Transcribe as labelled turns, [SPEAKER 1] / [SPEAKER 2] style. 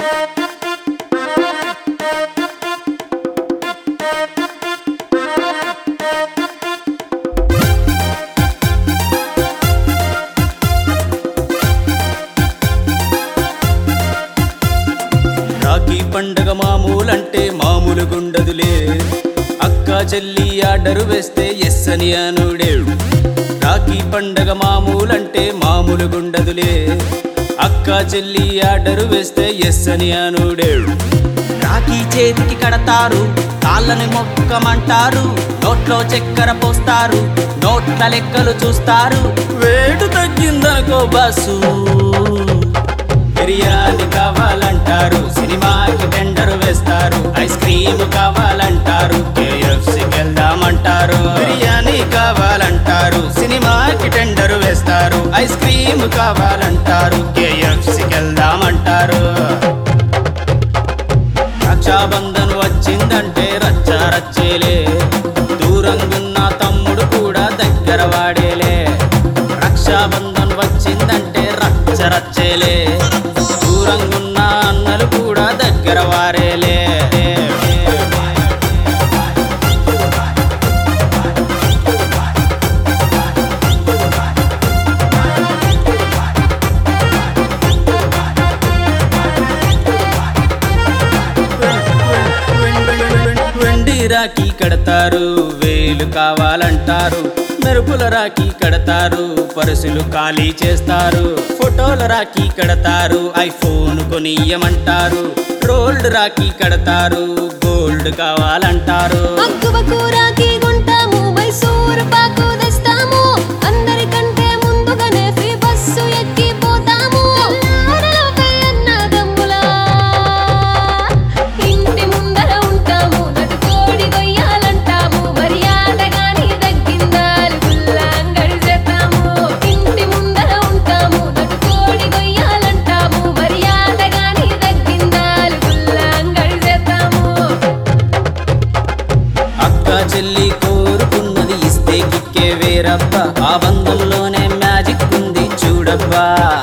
[SPEAKER 1] రాఖీ పండగ మామూలంటే మామూలు గుండదులే అక్క చెల్లి ఆర్డరు వేస్తే ఎస్ అని అనుడేడు రాఖీ పండగ మామూలంటే మామూలు గుండదులే అక్క చెల్లి ఆర్డరు వేస్తే ఎస్ అని అనుడేడు రాఖీ చేతికి కడతారు కాళ్ళని మొక్కమంటారు నోట్లో చక్కెర పోస్తారు నోట్ల లెక్కలు చూస్తారు వేటు తగ్గిందనుకో బస్సు బిర్యానీ కావాలంటారు సినిమాకి టెండర్ వేస్తారు ఐస్ క్రీమ్ కావాలంటారు కేఎఫ్సీకి వెళ్దామంటారు బిర్యానీ కావాలంటారు సినిమాకి టెండర్ వేస్తారు ఐస్ క్రీమ్ కావాలంటారు కేఎఫ్సీకి వెళ్దామంటారు రక్షాబంధన్ వచ్చిందంటే రచ్చ రచ్చేలే దూరంగున్న తమ్ముడు కూడా దగ్గర వాడేలే రక్షాబంధన్ వచ్చిందంటే రచ్చ రచ్చేలే దూరంగున్న అన్నలు కూడా దగ్గర వారేలే వెండి రాఖీ కడతారు వేలు కావాలంటారు మెరుపుల రాఖీ కడతారు పరుసులు ఖాళీ చేస్తారు ఫోటోల రాఖీ కడతారు ఐఫోన్ కొనియమంటారు రోల్డ్ రాఖీ కడతారు గోల్డ్ కావాలంటారు
[SPEAKER 2] అక్కువకు రాఖీ కొంటాము మైసూరు పాకు తెస్తాము అందరికంటే ముందుగానే ఫ్రీ బస్సు ఎక్కిపోతాము తెల్లారలోపే అన్నదమ్ములా ఇంటి ముందర ఉంటాము నటుకోడి గొయ్యాలంటాము మర్యాదగాని తగ్గిందాలు గుల్లాంగడి చేస్తాము ఇంటి ముందర ఉంటాము నటుకోడి గొయ్యాలంటాము మర్యాదగాని తగ్గిందాలు గుల్లాంగడి చేస్తాము
[SPEAKER 1] అక్క చెల్లి కోరుకున్నది ఇస్తే కిక్కే వేరబ్బా ఆ బంధంలోనే మ్యాజిక్ ఉంది చూడబ్బా